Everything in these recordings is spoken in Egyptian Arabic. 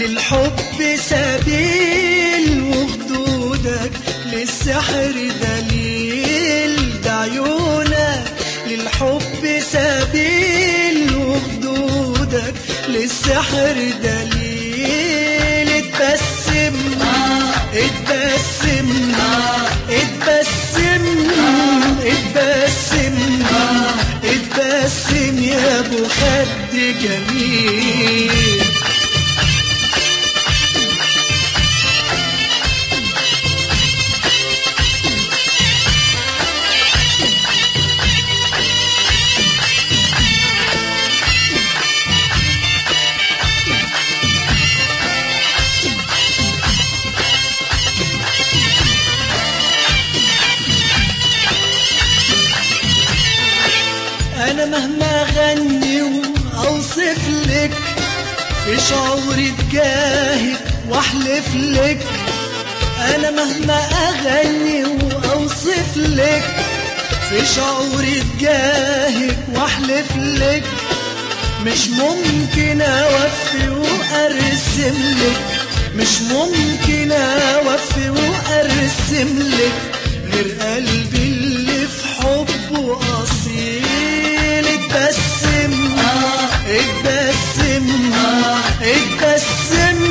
للحب سبيل وخدودك للسحر دليل ده عيونك للحب سبيل وخدودك للسحر دليل اتبسم اتبسم اتبسم اتبسم اتبسم يا ابو خد جميل انا مهما اغني واوصف لك في شعوري تجاهك واحلف لك انا مهما اغني واوصف لك في شعوري تجاهك واحلف لك مش ممكن اوفي وارسم لك مش ممكن اوفي وارسم لك غير قلبي اللي في حبه اصيل اتبسم اتبسم اتبسم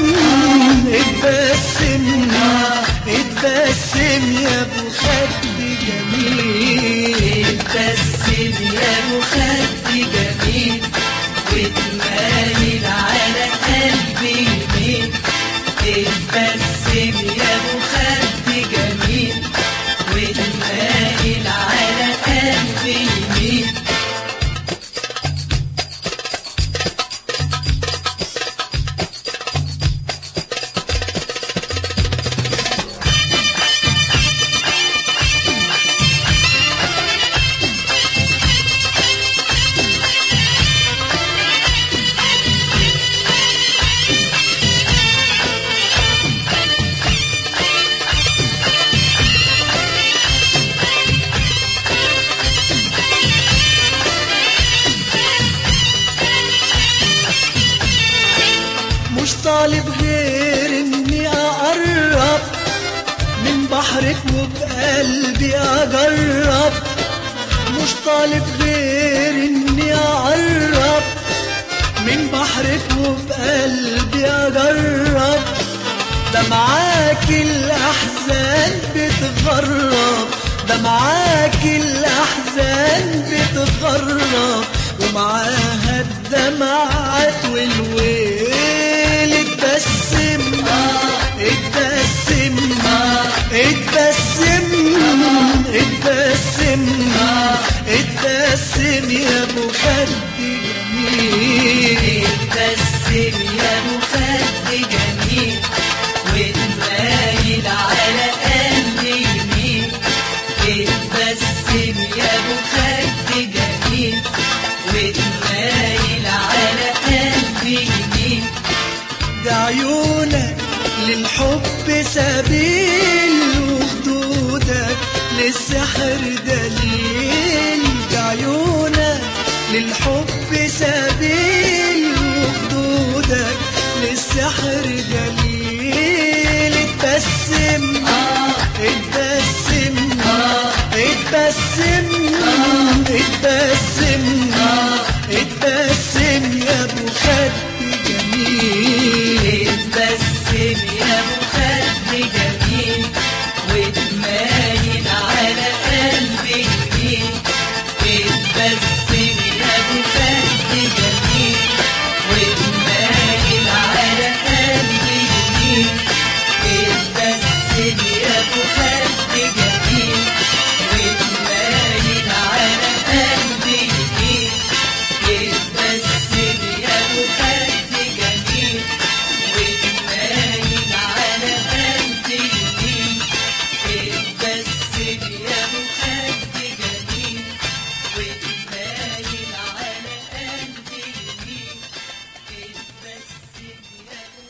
اتبسم اتبسم يا ابو خد جميل اتبسم يا ابو خد جميل وتمايل على قلبي يمين اتبسم يا ابو خد جميل وتمايل على قلبي يمين مش طالب غير اني اقرب من بحرك وبقلبي اجرب مش طالب غير اني اقرب من بحرك وبقلبي اجرب ده معاك الاحزان بتغرب ده معاك الاحزان بتغرب ومعاها الدمعات والويل اتبسم اتبسم اتبسم اتبسم اتبسم يا ابو خد جميل اتبسم يا ابو خد جميل وتمايل على قلبي يمين اتبسم يا ابو خد جميل وتمايل على قلبي يمين ده عيونك للحب سبيل وخدودك للسحر دليل ده عيونك للحب سبيل وخدودك للسحر دليل اتبسم اتبسم اتبسم اتبسم اتبسم يا ابو خد جميل اتبسم يا ابو خد جميل وتمايل على قلبي يمين اتبسم يا ابو خد جميل وتمايل على قلبي يمين اتبسم يا ابو خد جميل وتمايل على قلبي يمين اتبسم يا ابو خد جميل وتمايل على قلبي يمين اتبسم يا ابو خد جميل وتمايل على قلبي يمين اتبسم يا ابو